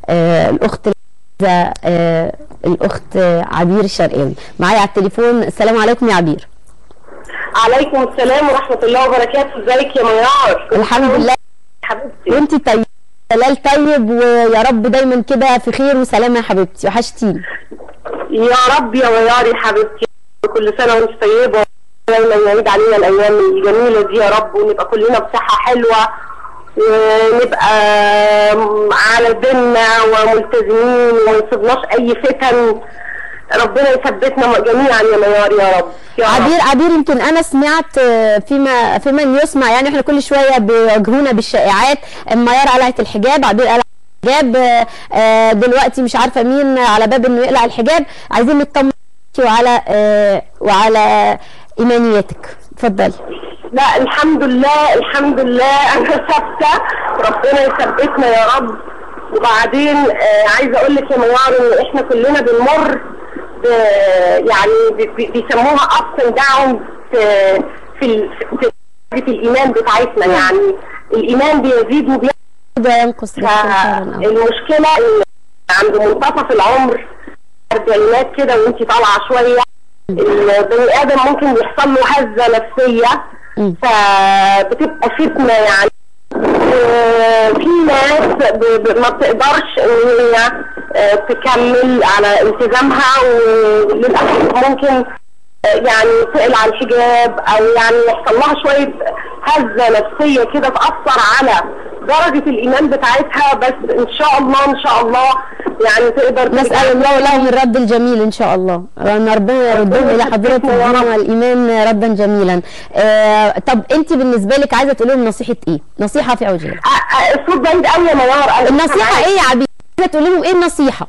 آه الاخت العزيزة، آه الاخت آه، عبير الشرقاوي معايا على التليفون السلام عليكم يا عبير عليكم السلام ورحمة الله وبركاته ازيك يا منار الحمد لله حبيبتي وانت طيب جلال طيب ويا رب دايما كده في خير وسلامه يا حبيبتي وحشتيني يا رب يا منار يا حبيبتي كل سنة وانت طيبة دايما يعيد علينا الأيام الجميلة دي يا رب ونبقى كلنا بصحة حلوة ونبقى على ديننا وملتزمين وما يصيبناش أي فتن ربنا يثبتنا جميعا يا منار يا رب يا رب. عبير عبير يمكن انا سمعت آه، فيما فيمن يسمع يعني احنا كل شويه بيواجهونا بالشائعات ميار قلعت الحجاب عبير قلع الحجاب آه، آه، دلوقتي مش عارفه مين على باب انه يقلع الحجاب عايزين نطمن عليكي وعلى آه، وعلى ايمانياتك اتفضلي لا الحمد لله الحمد لله انا ثابته ربنا يثبتنا يا رب وبعدين آه عايزه اقول لك يا منار ان احنا كلنا بنمر ب يعني ب- ب- بيسموها ابس اند داون في في ال- في درجه الايمان بتاعتنا يعني الايمان بيزيد وبيزيد ده ينقص رزق خيرا أو. فالمشكله ان عند منتصف العمر اربعينات كده وانت طالعه شويه البني ادم ممكن يحصل له هزه نفسيه مم. فبتبقى فتنه يعني آه، في ناس ب- ب- ما بتقدرش ان هي آه، تكمل على التزامها وللاسف ممكن آه، يعني تقلع الحجاب او يعني يحصل لها شويه هزه نفسيه كده تاثر على درجه الايمان بتاعتها بس ان شاء الله ان شاء الله يعني تقدر نسال الله لهم الرد الجميل ان شاء الله ان ربنا يردهم الى حضره الدين والايمان ردا جميلا آه طب انت بالنسبه لك عايزه تقول لهم نصيحه ايه نصيحه في عجاله آه، آه، الصوت بعيد قوي يا منار أنا النصيحه سامعاك. ايه يا عبير عايزه تقول لهم ايه النصيحه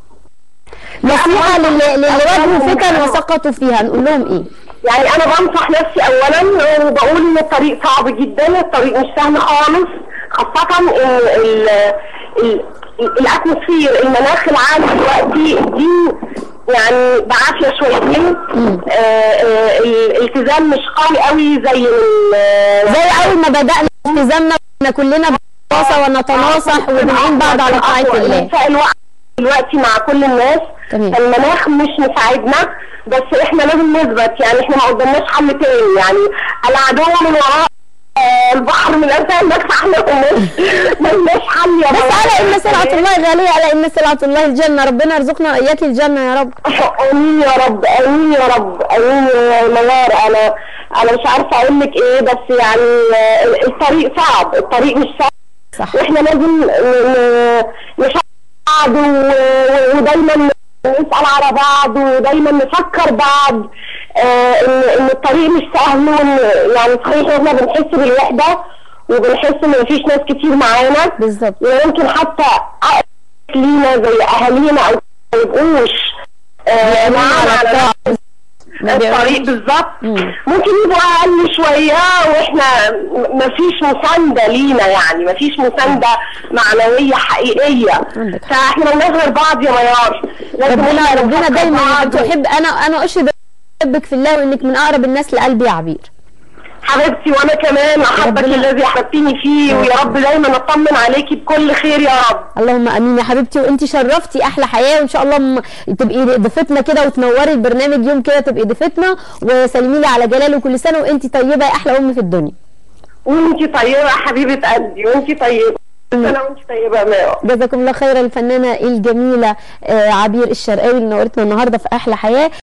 نصيحه للي للي واجهوا فتن وسقطوا فيها نقول لهم ايه يعني انا بنصح نفسي اولا وبقول ان الطريق صعب جدا الطريق مش سهل خالص خاصة ان ال ال الاتموسفير المناخ العام دلوقتي دي يعني بعافية شويتين آه، آه، الالتزام مش قوي قوي زي ال- زي اول ما بدانا التزامنا كنا كلنا بنتواصى ونتناصح وبنعين بعض على طاعه الله النساء الوقت دلوقتي مع كل الناس تمام. المناخ مش مساعدنا بس احنا لازم نثبت يعني احنا ما قدامناش حل تاني يعني العدو من وراء آه، البحر من اسفل بس احنا مالناش مالناش حل يا بس بابا. على ان سلعه الله غاليه على ان سلعه الله الجنه ربنا يرزقنا واياك الجنه يا رب امين يا رب امين يا رب امين يا منار انا انا مش عارفه اقول لك ايه بس يعني آه، الطريق صعب الطريق مش سهل صح واحنا لازم ن- ن- نشجع بعض و- و- ودايما نسأل على بعض ودايما نفكر بعض آه ان ان الطريق مش سهل وان يعني صحيح احنا بنحس بالوحده وبنحس ان مفيش ناس كتير معانا بالظبط ويمكن حتى أقرب لينا زي اهالينا او ما يبقوش آه معانا على نفس ما بيعملوش. الطريق بالظبط مم. ممكن يبقوا اقل شويه واحنا م- مفيش مسانده لينا يعني مفيش مسانده معنويه حقيقيه عندك حق. فاحنا مالناش غير بعض يا ميار لازم ربنا إحنا ربنا نفكر دايما بعض. تحب انا انا اشهد احبك في الله وانك من اقرب الناس لقلبي يا عبير حبيبتي وانا كمان احبك ربنا- الذي احببتني فيه ويا رب دايما اطمن عليكي بكل خير يا رب اللهم امين يا حبيبتي وانت شرفتي احلى حياه وان شاء الله م- تبقي ضيفتنا كده وتنوري البرنامج يوم كده تبقي ضيفتنا وسلمي لي على جلال وكل سنه وانت طيبه يا احلى ام في الدنيا وانتي طيبه يا حبيبه قلبي وانتي طيبه انا وانتي طيبه يا ميار جزاكم الله خيرا الفنانه الجميله آه، عبير الشرقاوي اللي نورتنا النهارده في احلى حياه